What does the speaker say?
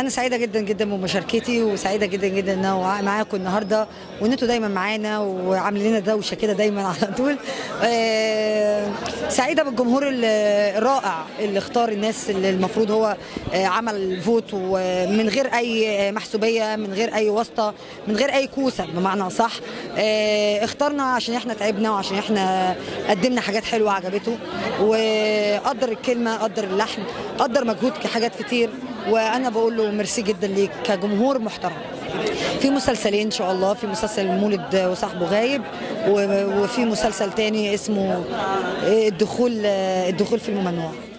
انا سعيده جدا جدا بمشاركتي وسعيده جدا جدا ان انا معاكم النهارده وان انتوا دايما معانا وعاملين لنا دوشه كده دايما على طول آه، سعيده بالجمهور ال- الرائع اللي اختار الناس اللي المفروض هو آه، عمل فوت ومن غير اي محسوبيه من غير اي واسطه من غير اي كوسه بمعنى صح اختارنا عشان احنا تعبنا وعشان احنا قدمنا حاجات حلوه عجبته وقدر الكلمه قدر اللحن قدر مجهود حاجات كتير وانا بقول له ميرسي جدا ليك كجمهور محترم في مسلسلين ان شاء الله في مسلسل مولد وصاحبه غايب و- وفي مسلسل تاني اسمه الدخول الدخول في الممنوع